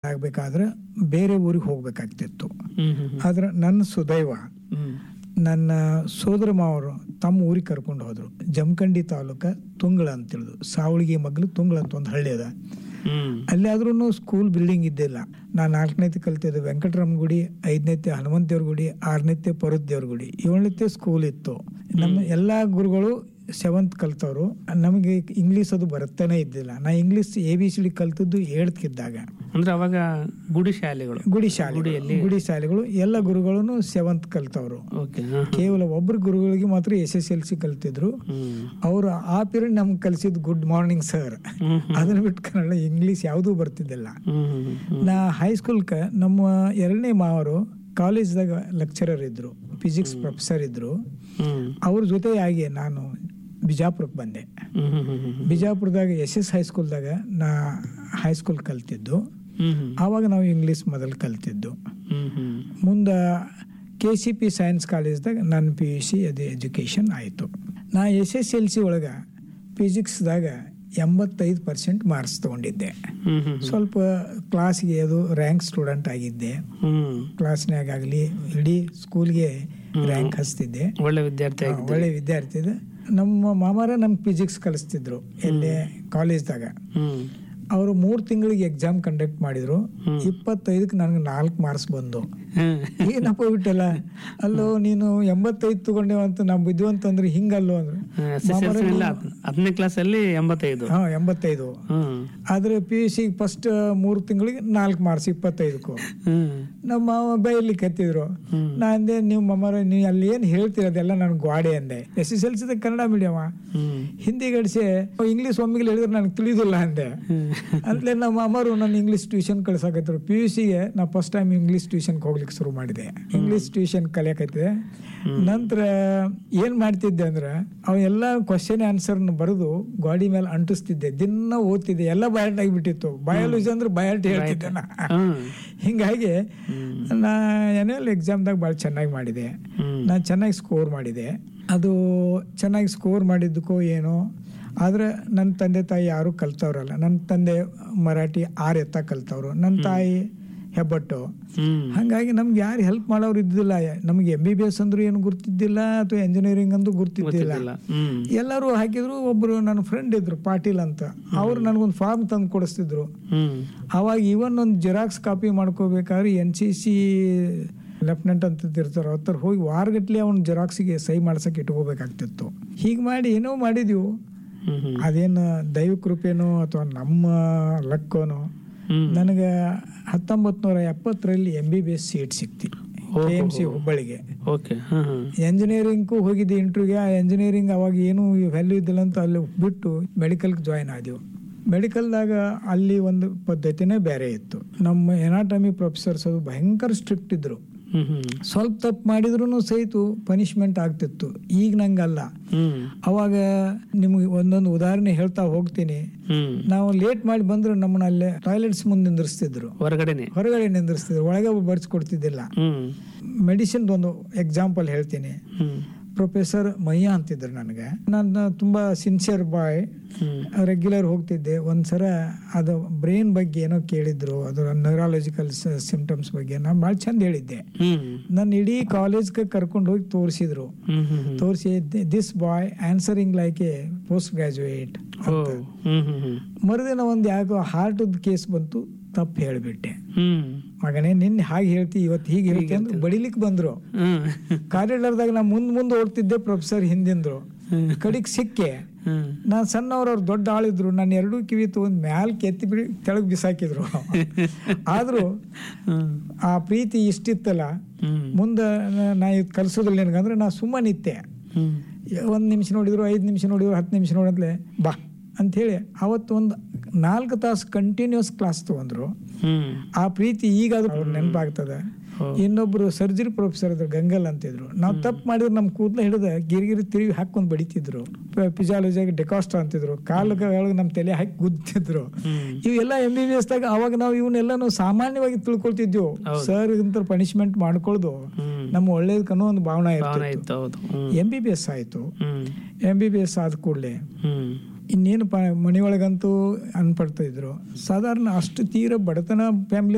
ಆಗಬೇಕಾದ್ರೆ ಬೇರೆ ಊರಿಗೆ ಹೋಗ್ಬೇಕಾಗ್ತಿತ್ತು ಹ್ಮ್ ಹ್ಮ್ ಆದ್ರೆ ನನ್ನ ಸುದೈವ ಹ್ಮ್ ನನ್ನ ಸೋದರ ಮಾವರು ತಮ್ಮ ಊರಿಗೆ ಕರ್ಕೊಂಡು ಹೋದ್ರು ಜಮಖಂಡಿ ತಾಲೂಕ ತುಂಗಳ ಅಂತ ತಿಳಿದು ಸಾವಳಿಗೆ ಮಗ್ಲು ತುಂಗಳ ಅಂತ ಒಂದು ಹಳ್ಳಿ ಅದ ಹ್ಮ್ ಅಲ್ಲಿ ಆದ್ರೂ ಸ್ಕೂಲ್ ಬಿಲ್ಡಿಂಗ್ ಇದ್ದಿಲ್ಲ ನಾನು ನಾಲ್ಕನೇತಿ ಕಲ್ತಿದ್ದು ವೆಂಕಟರಮಣ ಗುಡಿ ಐದನೇತೆ ಹನುಮಂತ ದೇವ್ರ ಗುಡಿ ಆರನೇತೆ ಪರುತ್ ದೇವ್ರ ಗುಡಿ ಏಳನೇತೆ ಸ್ಕೂಲ್ ಇತ್ತು ನಮ್ಮ ಎಲ್ಲಾ ಗುರುಗಳು ಸೆವೆಂತ್ ಕಲ್ತವ್ರು ನಮಗೆ ಇಂಗ್ಲೀಷ್ ಅದು ಬರುತ್ತಾನೆ ಇದ್ದಿಲ್ಲ ನಾ English A B C D ಕಲ್ತದ್ದು ಏಳ್ತ್ಕಿದ್ದಾಗ ಅಂದ್ರೆ ಅವಾಗ ಗುಡಿ ಶಾಲೆಗಳು ಗುಡಿ ಶಾಲೆ ಗುಡಿ ಶಾಲೆಗಳು ಎಲ್ಲ ಗುರುಗಳನ್ನು ಸೆವೆಂತ್ ಕಲ್ತವ್ರು ಓಕೆ ಕೇವಲ ಒಬ್ರು ಗುರುಗಳಿಗೆ ಮಾತ್ರ ಎಸ್ ಎಸ್ ಎಲ್ ಸಿ ಕಲ್ತಿದ್ರು ಹ್ಮ್ ಅವರು ಆ ಪೀರಿಯಡ್ ನಮ್ಗೆ ಕಲಿಸಿದ್ ಗುಡ್ ಮಾರ್ನಿಂಗ್ ಸರ್ ಹ್ಮ್ ಅದನ್ನ ಬಿಟ್ಟು ಕನ್ನಡ ಇಂಗ್ಲೀಷ್ ಯಾವುದೂ ಬರ್ತಿದ್ದಿಲ್ಲ ಹ್ಮ್ ಹ್ಮ್ ಹ್ಮ್ ನಾ ಹೈಸ್ಕೂಲ್ಕ ನಮ್ಮ ಎರಡನೇ ಮಾವರು ಕಾಲೇಜ್ದಾಗ ಲೆಕ್ಚರರ್ ಇದ್ರು ಫಿಸಿಕ್ಸ್ ಪ್ರೊಫೆಸರ್ ಇದ್ರು ಹ್ಮ್ ಅವ್ರ ಜೊತೆಯಾಗಿ ನಾನು ಬಿಜಾಪುರಕ್ಕೆ ಬಂದೆ ಹ್ಮ್ ಹ್ಮ್ ಹ್ಮ್ ಹ್ಮ್ ಬಿಜಾಪುರದಾಗ ಎಸ್ ಎಸ್ ಹೈಸ್ಕೂಲ್ದಾಗ ನಾ ಹೈಸ್ಕೂಲ್ ಕಲ್ತಿದ್ದು ಹ್ಮ್ ಹ್ಮ್ ಆವಾಗ ನಾವು ಇಂಗ್ಲೀಷ್ ಮೊದಲು ಕಲ್ತಿದ್ದು ಹ್ಮ್ ಹ್ಮ್ ಮುಂದೆ ಕೆ ಸಿ ಪಿ ಸೈನ್ಸ್ ಕಾಲೇಜ್ದಾಗ ನನ್ನ ಪಿ ಯು ಸಿ ಅದು ಎಜುಕೇಷನ್ ಆಯಿತು ನಾ ಎಸ್ ಎಸ್ ಎಲ್ ಸಿ ಒಳಗೆ ಫಿಸಿಕ್ಸ್ದಾಗ ಎಂಬತ್ತೈದು ಪರ್ಸೆಂಟ್ ಮಾರ್ಕ್ಸ್ ತೊಗೊಂಡಿದ್ದೆ ಹ್ಮ್ ಹ್ಮ್ ಸ್ವಲ್ಪ ಕ್ಲಾಸ್ಗೆ ಅದು ರ್ಯಾಂಕ್ ಸ್ಟೂಡೆಂಟ್ ಆಗಿದ್ದೆ ಹ್ಮ್ ಕ್ಲಾಸ್ನಾಗ ಆಗಲಿ ಇಡೀ ಸ್ಕೂಲ್ಗೆ ರ್ಯಾಂಕ್ ಹಚ್ತಿದ್ದೆ ಒಳ್ಳೆ ವಿದ್ಯಾರ್ಥಿ ಹಾ, ಆಗಿದ್ದೆ ಒಳ್ಳೆ ವಿದ್ಯಾರ್ಥಿ ಇದೆ ನಮ್ಮ ಮಾಮಾರ ನಮ್ಗೆ ಫಿಸಿಕ್ಸ್ ಕಲಿಸ್ತಿದ್ರು ಎಲ್ಲೇ ಕಾಲೇಜ್ದಾಗ ಹ್ಮ್ ಅವರು ಮೂರು ತಿಂಗಳಿಗೆ ಎಕ್ಸಾಮ್ ಕಂಡಕ್ಟ್ ಮಾಡಿದ್ರು ಹ್ಮ್. ಇಪ್ಪತ್ತೈದಕ್ಕೆ ನನಗೆ ನಾಲ್ಕು ಮಾರ್ಕ್ಸ್ ಬಂದು ಹ್ಮ್ ಏನಪ್ಪ ಬಿಟ್ಟಲ್ಲ ಅಲ್ಲೋ ನೀನು ಎಂಬತ್ತೈದು ತಗೊಂಡೇವ ಅಂತ ನಾವು ಬುದ್ಧಿವಂತಂದ್ರೆ ಹಿಂಗಲ್ಲೋ ಅಂದ್ರೆ SSLC ನಲ್ಲಿ ಹತ್- ಹತ್ತನೇ ಕ್ಲಾಸ್ ಅಲ್ಲಿ ಎಂಬತ್ತೈದು ಹಾ ಎಂಬತ್ತೈದು ಹ್ಮ್ ಆದ್ರೆ ಪಿ ಯು ಸಿ ಫಸ್ಟ್ ಮೂರು ತಿಂಗಳಿಗೆ ನಾಲ್ಕು ಮಾರ್ಕ್ಸ್ ಇಪ್ಪತ್ತೈದಕ್ಕೂ ಹ್ಮ್ ನಮ್ಮ ಮಾವ ಬೈಲಿ ಕತ್ತಿದ್ರು ಹ್ಮ್. ನಾ ಅಂದೆ ನೀವು ಮಮ್ಮರ ನೀವು ಅಲ್ಲಿ ಏನು ಹೇಳ್ತೀರ ಅದೆಲ್ಲ ನಾನು ಗ್ವಾಡೆ ಅಂದೆ S S L C Kannada ಮೀಡಿಯಮ ಹ್ಮ್ ಹಿಂದಿ ಗಡಿಸಿ ಇಂಗ್ಲೀಷ್ ಒಮ್ಮಿಗೆ ಹೇಳಿದ್ರೆ ನನಗೆ ತಿಳಿದಿಲ್ಲ ಅಂದೆ ಹ್ಮ್ ಅಂತಲೇ ನಮ್ಮ ಅಮ್ಮರು ನನ್ನ ಇಂಗ್ಲೀಷ್ ಟ್ಯೂಷನ್ ಕಳ್ಸಾಕತ್ರು ಪಿ ಯು ಸಿಗೆ ನಾ ಫಸ್ಟ್ ಟೈಮ್ ಇಂಗ್ಲೀಷ್ ಟ್ಯೂಷನ್ಗೆ ಹೋಗ್ಲಿಕ್ಕೆ ಶುರು ಮಾಡಿದೆ ಇಂಗ್ಲೀಷ್ ಟ್ಯೂಷನ್ ಕಲಿಯಕತ್ತಿದೆ ನಂತರ ಏನ್ ಮಾಡ್ತಿದ್ದೆ ಅಂದ್ರೆ ಅವ ಎಲ್ಲ ಕ್ವಶನ್ ಆನ್ಸರ್ನ ಬರೆದು ಗಾಡಿ ಮೇಲೆ ಅಂಟಿಸ್ತಿದ್ದೆ ದಿನ ಓದ್ತಿದ್ದೆ ಎಲ್ಲ ಬಯಾಲ್ಟ್ ಆಗಿಬಿಟ್ಟಿತ್ತು ಬಯಾಲಜಿ ಅಂದ್ರೆ ಬಯಾಲ್ಟ್ ಹೇಳ್ತಿದ್ದೆ ನಾ ಹ್ಮ್ ಹಿಂಗಾಗಿ ಹ್ಮ್ ನಾ ಎನ್ಎಲ್ ಎಕ್ಸಾಮ್ದಾಗ ಭಾಳ ಚೆನ್ನಾಗಿ ಮಾಡಿದೆ ಹ್ಮ್ ನಾನು ಚೆನ್ನಾಗಿ ಸ್ಕೋರ್ ಮಾಡಿದೆ ಅದು ಚೆನ್ನಾಗಿ ಸ್ಕೋರ್ ಮಾಡಿದ್ದಕ್ಕೋ ಏನೋ ಆದ್ರೆ ನನ್ನ ತಂದೆ ತಾಯಿ ಯಾರೂ ಕಲ್ತವ್ರಲ್ಲ ನನ್ನ ತಂದೆ ಮರಾಠಿ ಆರ್ ಎತ್ತ ಕಲ್ತವ್ರು ನನ್ನ ತಾಯಿ ಹೆಬ್ಬಟ್ಟು ಹ್ಮ್ ಹಾಗಾಗಿ ನಮ್ಗೆ ಯಾರು ಹೆಲ್ಪ್ ಮಾಡೋರು ಇದ್ದಿಲ್ಲ ನಮ್ಗೆ ಎಂ ಬಿ ಬಿ ಎಸ್ ಅಂದ್ರೂ ಏನು ಗುರ್ತಿದ್ದಿಲ್ಲ ಅಥವಾ ಇಂಜಿನಿಯರಿಂಗ್ ಅಂದ್ರೂ ಗುರ್ತಿದ್ದಿಲ್ಲ ಗೊತ್ತಿಲ್ಲ ಹ್ಮ್ ಎಲ್ಲರೂ ಹಾಕಿದ್ರು ಒಬ್ರು ನನ್ನ ಫ್ರೆಂಡ್ ಇದ್ರು ಪಾಟೀಲ್ ಅಂತ ಅವ್ರು ನನಗೊಂದು ಫಾರ್ಮ್ ತಂದು ಕೊಡಿಸ್ತಿದ್ರು ಹ್ಮ್ ಅವಾಗ ಇವನ್ ಒಂದು ಜೆರಾಕ್ಸ್ ಕಾಪಿ ಮಾಡ್ಕೋಬೇಕಾದ್ರೆ ಎನ್ ಸಿ ಸಿ ಲೆಫ್ಟಿನೆಂಟ್ ಅಂತ ಇರ್ತಾರೆ ಅವ್ರ ಹೋಗಿ ವಾರಗಟ್ಲೆ ಅವ್ನ ಜೆರಾಕ್ಸಿಗೆ ಸಹಿ ಮಾಡ್ಸಕ್ಕೆ ಇಟ್ಕೋಬೇಕಾಗ್ತಿತ್ತು ಹೀಗೆ ಮಾಡಿ ಏನೋ ಮಾಡಿದ್ವು ಹ್ಮ್ ಹ್ಮ್ ಅದೇನು ದೈವ ಕೃಪೆನೋ ಅಥವಾ ನಮ್ಮ ಲಕ್ಕನೋ ಹ್ಮ್ ನನಗೆ ಹತ್ತೊಂಬತ್ತು ನೂರ ಎಪ್ಪತ್ತರಲ್ಲಿ M B B S seat ಸಿಕ್ತಿ ಕೆ ಎಮ್ ಸಿ ಹುಬ್ಬಳ್ಳಿಗೆ ಓಕೆ ಹ್ಮ್ ಹ್ಮ್ ಎಂಜಿನಿಯರಿಂಗ್ಗೂ ಹೋಗಿದ್ದೆ ಇಂಟ್ರ್ಯೂಗೆ ಆ ಎಂಜಿನಿಯರಿಂಗ್ ಅವಾಗ ಏನು ವ್ಯಾಲ್ಯೂ ಇದ್ದಿಲ್ಲ ಅಂತ ಅಲ್ಲಿ ಬಿಟ್ಟು ಮೆಡಿಕಲ್ಗೆ ಜಾಯ್ನ್ ಆದೆವು ಮೆಡಿಕಲ್ದಾಗ ಅಲ್ಲಿ ಒಂದು ಪದ್ಧತಿನೇ ಬೇರೆ ಇತ್ತು ನಮ್ಮ ಎನಾಟಮಿ ಪ್ರೊಫೆಸರ್ಸ್ ಅದು ಭಯಂಕರ ಸ್ಟ್ರಿಕ್ಟ್ ಇದ್ರು ಹ್ಮ್ ಹ್ಮ್ ಸ್ವಲ್ಪ ತಪ್ಪು ಮಾಡಿದ್ರು ಸಹಿತ ಪನಿಷ್ಮೆಂಟ್ ಆಗ್ತಿತ್ತು ಈಗ ನಂಗಲ್ಲ ಹ್ಮ್ ಅವಾಗ ನಿಮ್ಗೆ ಒಂದೊಂದು ಉದಾಹರಣೆ ಹೇಳ್ತಾ ಹೋಗ್ತೀನಿ ಹ್ಮ್ ನಾವು ಲೇಟ್ ಮಾಡಿ ಬಂದ್ರೆ ನಮ್ಮನ್ನ ಅಲ್ಲೇ ಟಾಯ್ಲೆಟ್ಸ್ ಮುಂದೆ ನಿಂದಿರ್ಸ್ತಿದ್ರು ಹೊರಗಡೆನೆ ಹೊರಗಡೆ ನಿಂದಿರ್ಸ್ತಿದ್ರು ಒಳಗೆ ಬರ್ಸ್ಕೊಡ್ತಿದ್ದಿಲ್ಲ ಹ್ಮ್ ಮೆಡಿಸಿನ್ ಒಂದು ಎಕ್ಸಾಂಪಲ್ ಹೇಳ್ತೀನಿ ಹ್ಮ್ ಪ್ರೊಫೆಸರ್ ಮಯ್ಯ ಅಂತಿದ್ರು ನನಗೆ ನಾನು ತುಂಬಾ ಸಿನ್ಸಿಯರ್ ಬಾಯ್ ಹ್ಮ್ ರೆಗ್ಯುಲರ್ ಹೋಗ್ತಿದ್ದೆ ಒಂದ್ಸಲ ಅದು ಬ್ರೈನ್ ಬಗ್ಗೆ ಏನೋ ಕೇಳಿದ್ರು ಅದರ ನ್ಯೂರಾಲಜಿಕಲ್ ಸಿಂಪ್ಟಮ್ಸ್ ಬಗ್ಗೆ ನಾನು ಭಾಳ ಚಂದ ಹೇಳಿದ್ದೆ ಹ್ಮ್ ನನ್ನ ಇಡೀ ಕಾಲೇಜ್ಗೆ ಕರ್ಕೊಂಡು ಹೋಗಿ ತೋರಿಸಿದ್ರು ಹ್ಮ್ ಹ್ಮ್ ಹ್ಮ್ ತೋರಿಸಿ this boy answering like a post graduate ಓ ಹ್ಮ್ ಹ್ಮ್ ಹ್ಮ್ ಮರುದಿನ ಒಂದು ಯಾಕೋ ಹಾರ್ಟದ ಕೇಸ್ ಬಂತು ತಪ್ಪು ಹೇಳಿಬಿಟ್ಟೆ ಹ್ಮ್ ಮಗನೇ ನಿನ್ನೆ ಹಾಗೆ ಹೇಳ್ತಿ ಇವತ್ತು ಹೀಗೆ ಹೇಳ್ತಿ ಅಂದ್ರೆ ಬಡಿಲಿಕ್ಕೆ ಬಂದ್ರು ಹ್ಮ್ ಕಾರಿಡಾರ್ದಾಗ ನಾ ಮುಂದ್ ಮುಂದೆ ಓಡ್ತಿದ್ದೆ ಪ್ರೊಫೆಸರ್ ಹಿಂದಿಂದ್ರು ಹ್ಮ್ ಕಡಿಗೆ ಸಿಕ್ಕೆ ಹ್ಮ್ ನಾನು ಸಣ್ಣವ್ರು ಅವ್ರು ದೊಡ್ಡ ಆಳಿದ್ರು ನಾನು ಎರಡೂ ಕಿವಿ ತಗೊಂಡ್ ಮ್ಯಾಲ್ ಕೆತ್ತಿ ಬಿಡಿ ತೆಳಗ್ ಬಿಸಾಕಿದ್ರು ಆದ್ರೂ ಹ್ಮ್ ಆ ಪ್ರೀತಿ ಇಷ್ಟಿತ್ತಲ್ಲ ಹ್ಮ್ ಮುಂದೆ ನಾ- ನಾ ಇದು ಕಲ್ಸೋದಿಲ್ಲ ನಿನಗಂದ್ರೆ ನಾ ಸುಮ್ಮನಿತ್ತೆ ಹ್ಮ್ ಒಂದು ನಿಮಿಷ ನೋಡಿದ್ರು ಐದು ನಿಮಿಷ ನೋಡಿದ್ರು ಹತ್ತು ನಿಮಿಷ ನೋಡಂತ್ಲೆ ಬಾ ಅಂಥೇಳಿ ಅವತ್ತು ಒಂದು ನಾಲ್ಕು ತಾಸು ಕಂಟಿನ್ಯೂಸ್ ಕ್ಲಾಸ್ ತಗೊಂಡ್ರು ಹ್ಮ್ ಆ ಪ್ರೀತಿ ಈಗಾದ್ರೂ ಅವ್ರು ನೆನಪಾಗ್ತದೆ ಹೋ. ಇನ್ನೊಬ್ರು ಸರ್ಜರಿ ಪ್ರೊಫೆಸರ್ ಇದ್ರು ಗಂಗಲ್ ಅಂತಿದ್ರು ನಾವು ತಪ್ಪು ಮಾಡಿದ್ರೆ ನಮ್ಮ ಕೂದಲ ಹಿಡಿದ ಗಿರಿಗಿರಿ ತಿರುಗಿ ಹಾಕೊಂಡು ಬಡಿತಿದ್ರು ಫಿಸಿಯಾಲಜಿಯಾಗಿ ಡೆಕಾಸ್ಟ್ ಅಂತಿದ್ರು ಕಾಲಕ್ಕೆ ಒಳಗೆ ನಮ್ಮ ತಲೆ ಹಾಕಿ ಗುದ್ದಿದ್ರು ಹ್ಮ್ ಇವೆಲ್ಲ ಎಂ ಬಿ ಬಿ ಎಸ್ ದಾಗ ಅವಾಗ ನಾವು ಇವನ್ನೆಲ್ಲಾನು ಸಾಮಾನ್ಯವಾಗಿ ತಿಳ್ಕೊಳ್ತಿದ್ವು ಹೌದು. ಸರ್ ಇಂತ ಪನಿಷ್ಮೆಂಟ್ ಮಾಡ್ಕೊಳ್ದು ಹ್ಮ್ ನಮ್ಮ ಒಳ್ಳೇದಕ್ಕನ್ನೋ ಒಂದು ಭಾವನೆ ಭಾವನೆ ಇರ್ತಿತ್ತು ಇತ್ತು ಹೌದು ಹ್ಮ್ ಎಂ ಬಿ ಬಿ ಎಸ್ ಆಯ್ತು ಹ್ಮ್ ಎಂ ಬಿ ಬಿ ಎಸ್ ಆದ ಕೂಡಲೇ ಹ್ಮ್ ಇನ್ನೇನು ಪ ಮನೆಯೊಳಗಂತೂ ಅನ್ಪಡ್ತಾ ಇದ್ರು ಸಾಧಾರಣ ಅಷ್ಟು ತೀರ ಬಡತನ ಫ್ಯಾಮಿಲಿ